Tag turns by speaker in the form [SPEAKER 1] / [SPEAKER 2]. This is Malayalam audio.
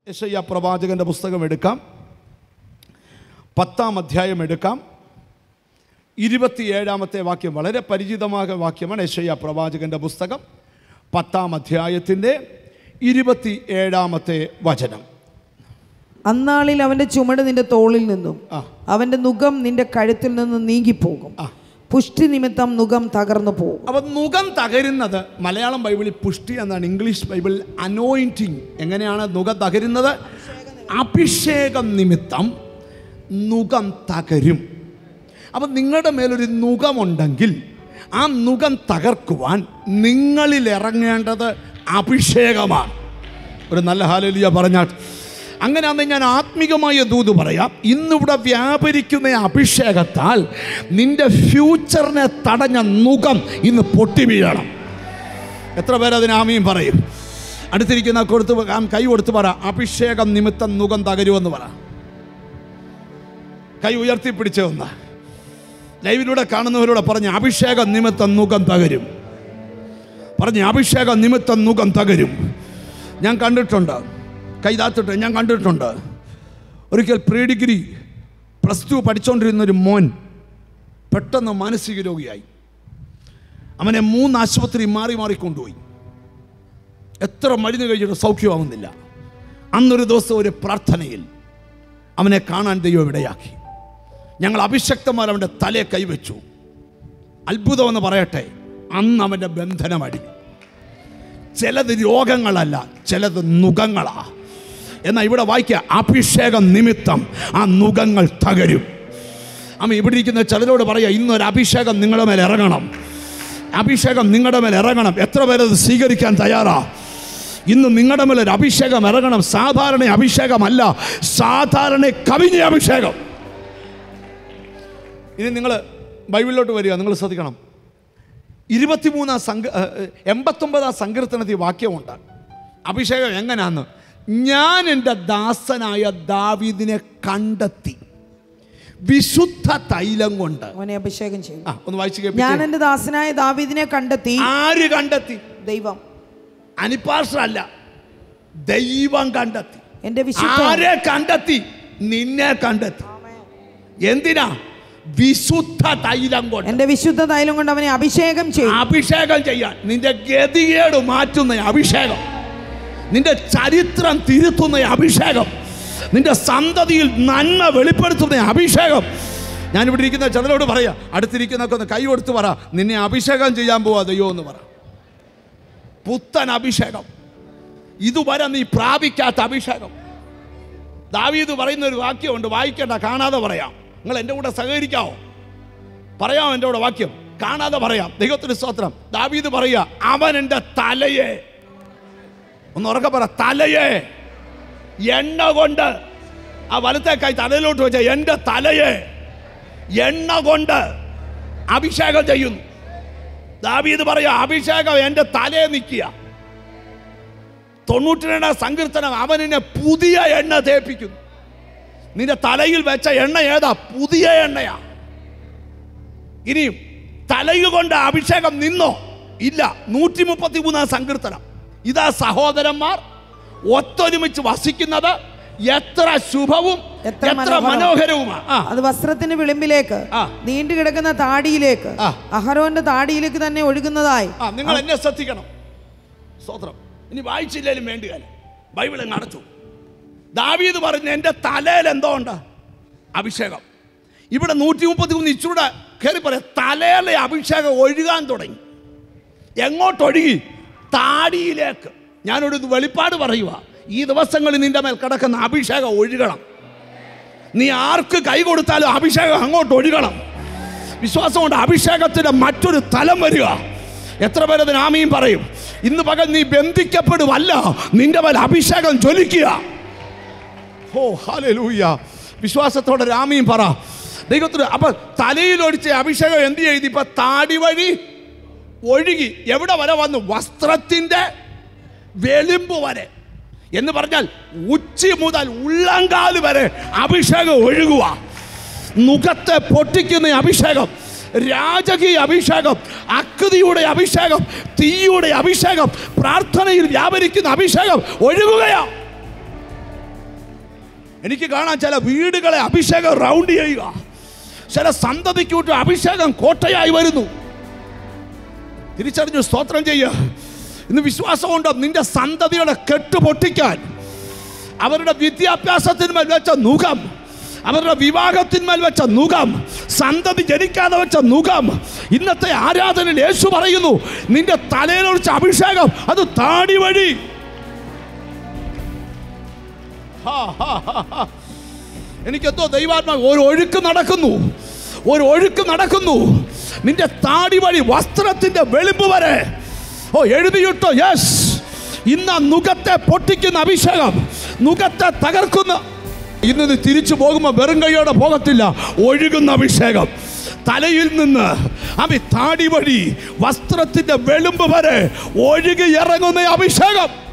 [SPEAKER 1] യശയ്യ പ്രവാചകന്റെ പുസ്തകം എടുക്കാം പത്താം അധ്യായം എടുക്കാം ഇരുപത്തിയേഴാമത്തെ വാക്യം വളരെ പരിചിതമായ വാക്യമാണ് യശയ്യ പ്രവാചകന്റെ പുസ്തകം പത്താം അധ്യായത്തിൻ്റെ ഇരുപത്തി ഏഴാമത്തെ വചനം
[SPEAKER 2] അന്നാളിൽ അവന്റെ ചുമട് നിന്റെ തോളിൽ നിന്നും
[SPEAKER 1] ആ.
[SPEAKER 2] അവന്റെ മുഖം നിന്റെ കഴുത്തിൽ നിന്നും നീങ്ങിപ്പോകും
[SPEAKER 1] ആ.
[SPEAKER 2] പുഷ്ടി നിമിത്തം മുഖം തകർന്നു പോകും
[SPEAKER 1] അപ്പം മുഖം തകരുന്നത് മലയാളം ബൈബിളിൽ പുഷ്ടി എന്നാണ് ഇംഗ്ലീഷ് ബൈബിളിൽ അനോയിൻറ്റിങ് എങ്ങനെയാണ് മുഖം തകരുന്നത് അഭിഷേകം നിമിത്തം നുകം തകരും അപ്പം നിങ്ങളുടെ മേലൊരു നുകമുണ്ടെങ്കിൽ ആ നുകം തകർക്കുവാൻ നിങ്ങളിൽ ഇറങ്ങേണ്ടത് അഭിഷേകമാണ് ഒരു നല്ല ഹാലലിയ പറഞ്ഞാൽ അങ്ങനെയാണെന്ന് ഞാൻ ആത്മീകമായ ദൂത് പറയാം ഇന്നിവിടെ വ്യാപരിക്കുന്ന അഭിഷേകത്താൽ നിന്റെ ഫ്യൂച്ചറിനെ തടഞ്ഞ നുകം ഇന്ന് പൊട്ടി വീഴണം എത്ര പേര് അതിന് ആമയും പറയും അടുത്തിരിക്കുന്ന കൊടുത്ത് പ- ആ കൈ കൊടുത്ത് പറ അഭിഷേകം നിമിത്തം നുകം തകരുമെന്ന് പറ കൈ ഉയർത്തിപ്പിടിച്ച് ഒന്ന് ലൈവിലൂടെ കാണുന്നവരോട് പറഞ്ഞ അഭിഷേകം നിമിത്തം നുകം തകരും പറഞ്ഞ അഭിഷേകം നിമിത്തം നുകം തകരും ഞാൻ കണ്ടിട്ടുണ്ട് കൈതാത്തിട്ട് ഞാൻ കണ്ടിട്ടുണ്ട് ഒരിക്കൽ പ്രീ ഡിഗ്രി പ്ലസ് ടു പഠിച്ചുകൊണ്ടിരുന്നൊരു മോൻ പെട്ടെന്ന് മാനസിക രോഗിയായി അവനെ മൂന്ന് ആശുപത്രി മാറി മാറി കൊണ്ടുപോയി എത്ര മരുന്ന് കഴിച്ചിട്ട് സൗഖ്യമാവുന്നില്ല അന്നൊരു ദിവസം ഒരു പ്രാർത്ഥനയിൽ അവനെ കാണാൻ ദൈവം ഇടയാക്കി ഞങ്ങൾ അഭിഷക്തന്മാർ അവൻ്റെ തലയെ കൈവച്ചു അത്ഭുതമെന്ന് പറയട്ടെ അന്ന് അവൻ്റെ ബന്ധനം ചിലത് രോഗങ്ങളല്ല ചിലത് നുഖങ്ങളാ എന്നാൽ ഇവിടെ വായിക്കുക അഭിഷേകം നിമിത്തം ആ നുഖങ്ങൾ തകരും അമ്മ ഇവിടെ ഇരിക്കുന്ന ചിലരോട് പറയുക ഇന്നൊരു അഭിഷേകം നിങ്ങളുടെ മേൽ ഇറങ്ങണം അഭിഷേകം നിങ്ങളുടെ മേൽ ഇറങ്ങണം എത്ര പേരത് സ്വീകരിക്കാൻ തയ്യാറാ ഇന്ന് നിങ്ങളുടെ മേൽ ഒരു അഭിഷേകം ഇറങ്ങണം സാധാരണ അഭിഷേകമല്ല സാധാരണ കവിഞ്ഞ അഭിഷേകം ഇനി നിങ്ങൾ ബൈബിളിലോട്ട് വരിക നിങ്ങൾ ശ്രദ്ധിക്കണം ഇരുപത്തിമൂന്നാം സംഘ എൺപത്തൊമ്പതാം സങ്കീർത്തനത്തിൽ വാക്യമുണ്ട് അഭിഷേകം എങ്ങനെയാന്ന് ഞാൻ എൻ്റെ ദാസനായ ദാവീദിനെ കണ്ടെത്തി വിശുദ്ധ തൈലം കൊണ്ട്
[SPEAKER 2] അവനെ അഭിഷേകം ചെയ്യും
[SPEAKER 1] ആ ഒന്ന് വായിച്ചു
[SPEAKER 2] ഞാൻ
[SPEAKER 1] കേൾപ്പിച്ചേ.
[SPEAKER 2] എന്റെ ദാസനായ ദാവീദിനെ കണ്ടെത്തി
[SPEAKER 1] ആര് കണ്ടെത്തി
[SPEAKER 2] ദൈവം
[SPEAKER 1] അനിപ്പാർഷല്ല ദൈവം കണ്ടെത്തി
[SPEAKER 2] എന്റെ വിശുദ്ധ
[SPEAKER 1] ആരെ കണ്ടെത്തി നിന്നെ കണ്ടെത്തി എന്തിനാ വിശുദ്ധ തൈലം കൊണ്ട്
[SPEAKER 2] എന്റെ വിശുദ്ധ തൈലം കൊണ്ട് അവനെ അഭിഷേകം ചെയ്യും
[SPEAKER 1] അഭിഷേകം ചെയ്യാൻ നിന്റെ ഗതികേട് മാറ്റുന്ന അഭിഷേകം നിന്റെ ചരിത്രം തിരുത്തുന്ന അഭിഷേകം നിന്റെ സന്തതിയിൽ നന്മ വെളിപ്പെടുത്തുന്ന അഭിഷേകം ഞാനിവിടെ ഇരിക്കുന്ന ചിലരോട് പറയാ അടുത്തിരിക്കുന്നൊക്കെ ഒന്ന് കൈ കൊടുത്ത് പറ നിന്നെ അഭിഷേകം ചെയ്യാൻ പോവാ ദൈവം എന്ന് പറ പുത്തൻ അഭിഷേകം ഇതുവരെ നീ പ്രാപിക്കാത്ത അഭിഷേകം ദാവീദ് പറയുന്ന ഒരു വാക്യമുണ്ട് വായിക്കണ്ട കാണാതെ പറയാം നിങ്ങൾ എൻ്റെ കൂടെ സഹകരിക്കാവോ പറയാം എൻ്റെ കൂടെ വാക്യം കാണാതെ പറയാം ദൈവത്തിന് സ്തോത്രം ദാവീദ് പറയുക അവൻ എൻ്റെ തലയെ ഒന്ന് ഉറക്കെ പറ തലയെ എണ്ണ കൊണ്ട് ആ വലത്തേക്കായി തലയിലോട്ട് വെച്ച എൻ്റെ തലയെ എണ്ണ കൊണ്ട് അഭിഷേകം ചെയ്യുന്നു ദാവീദ് പറയാ അഭിഷേകം എൻ്റെ തലയെ നിൽക്കുക തൊണ്ണൂറ്റി രണ്ടാം സങ്കീർത്തനം അവനെ പുതിയ എണ്ണ തേപ്പിക്കുന്നു നിന്റെ തലയിൽ വെച്ച എണ്ണ ഏതാ പുതിയ എണ്ണയാ ഇനിയും തലയിൽ കൊണ്ട് അഭിഷേകം നിന്നോ ഇല്ല നൂറ്റി മുപ്പത്തി മൂന്നാം സങ്കീർത്തനം ഇതാ സഹോദരന്മാർ ഒത്തൊരുമിച്ച് വസിക്കുന്നത് എത്ര ശുഭവും
[SPEAKER 2] എത്ര
[SPEAKER 1] എത്ര
[SPEAKER 2] മനോഹരം.
[SPEAKER 1] മനോഹരവുമാണ് ആ
[SPEAKER 2] അത് വസ്ത്രത്തിന്റെ വിളിമ്പിലേക്ക്
[SPEAKER 1] ആ.
[SPEAKER 2] നീണ്ടു കിടക്കുന്ന താടിയിലേക്ക്
[SPEAKER 1] ആ.
[SPEAKER 2] അഹരോന്റെ താടിയിലേക്ക് തന്നെ ഒഴുകുന്നതായി
[SPEAKER 1] ആ നിങ്ങൾ എന്നെ ശ്രദ്ധിക്കണം സ്തോത്രം ഇനി വായിച്ചില്ലേലും വേണ്ടിയല്ല ബൈബിൾ അങ്ങ് അടച്ചു ദാവീദ് പറഞ്ഞ എൻ്റെ തലയിൽ എന്തോ ഉണ്ട് അഭിഷേകം ഇവിടെ നൂറ്റി മുപ്പത്തി മൂന്ന് ഇച്ചൂടെ കയറി പറയാം തലയിലെ അഭിഷേകം ഒഴുകാൻ തുടങ്ങി എങ്ങോട്ടൊഴുകി താടിയിലേക്ക് ഞാനൊരു വെളിപ്പാട് പറയുക ഈ ദിവസങ്ങളിൽ നിന്റെ മേൽ കിടക്കുന്ന അഭിഷേകം ഒഴുകണം നീ ആർക്ക് കൈ കൊടുത്താലും അഭിഷേകം അങ്ങോട്ട് ഒഴുകണം വിശ്വാസം കൊണ്ട് അഭിഷേകത്തിന്റെ മറ്റൊരു തലം വരിക എത്ര പേരതിന് ആമയും പറയും ഇന്ന് പകൽ നീ ബന്ധിക്കപ്പെടുവല്ല നിന്റെ മേൽ അഭിഷേകം ജ്വലിക്കുക ഓ ഹാലൂയ്യ വിശ്വാസത്തോടെ രാമയും പറ ദൈവത്തിന് അപ്പൊ തലയിൽ ഒഴിച്ച അഭിഷേകം എന്ത് ചെയ്തു ഇപ്പൊ താടി വഴി ഒഴുകി എവിടെ വരെ വന്നു വസ്ത്രത്തിന്റെ വെളിമ്പ് വരെ എന്ന് പറഞ്ഞാൽ ഉച്ചി മുതൽ ഉള്ളങ്കാല് വരെ അഭിഷേകം ഒഴുകുക മുഖത്തെ പൊട്ടിക്കുന്ന അഭിഷേകം രാജകീയ അഭിഷേകം അക്തിയുടെ അഭിഷേകം തീയുടെ അഭിഷേകം പ്രാർത്ഥനയിൽ വ്യാപരിക്കുന്ന അഭിഷേകം ഒഴുകുകയാ എനിക്ക് കാണാൻ ചില വീടുകളെ അഭിഷേകം റൗണ്ട് ചെയ്യുക ചില സന്തതിക്കൂട്ട് അഭിഷേകം കോട്ടയായി വരുന്നു തിരിച്ചറിഞ്ഞു സ്തോത്രം ചെയ്യുക ഇന്ന് വിശ്വാസമുണ്ടോ നിന്റെ സന്തതിയുടെ കെട്ട് പൊട്ടിക്കാൻ അവരുടെ വിദ്യാഭ്യാസത്തിന്മേൽ വെച്ച നുഖം അവരുടെ വിവാഹത്തിന്മേൽ വെച്ച നുഖം സന്തതി ജനിക്കാതെ വെച്ച നുഖം ഇന്നത്തെ ആരാധനയിൽ യേശു പറയുന്നു നിന്റെ തലയിലൊഴിച്ച അഭിഷേകം അത് താടി വഴി ഹാ, ഹാ, ഹാ, ഹാ. എനിക്കെന്തോ ദൈവാത്മാ ഒരു ഒഴുക്ക് നടക്കുന്നു ഒരു ഒഴുക്ക് നടക്കുന്നു നിന്റെ താടി വഴി വസ്ത്രത്തിന്റെ വെളിമ്പ് വരെ ഓ എഴുതിയിട്ടോ യെസ് ഇന്ന് ആ നുഖത്തെ പൊട്ടിക്കുന്ന അഭിഷേകം നുഖത്തെ തകർക്കുന്ന ഇന്ന് നീ തിരിച്ചു പോകുമ്പോൾ വെറും കൈയോടെ പോകത്തില്ല ഒഴുകുന്ന അഭിഷേകം തലയിൽ നിന്ന് അവ താടി വഴി വസ്ത്രത്തിന്റെ വെളുമ്പ് വരെ ഒഴുകി ഇറങ്ങുന്ന അഭിഷേകം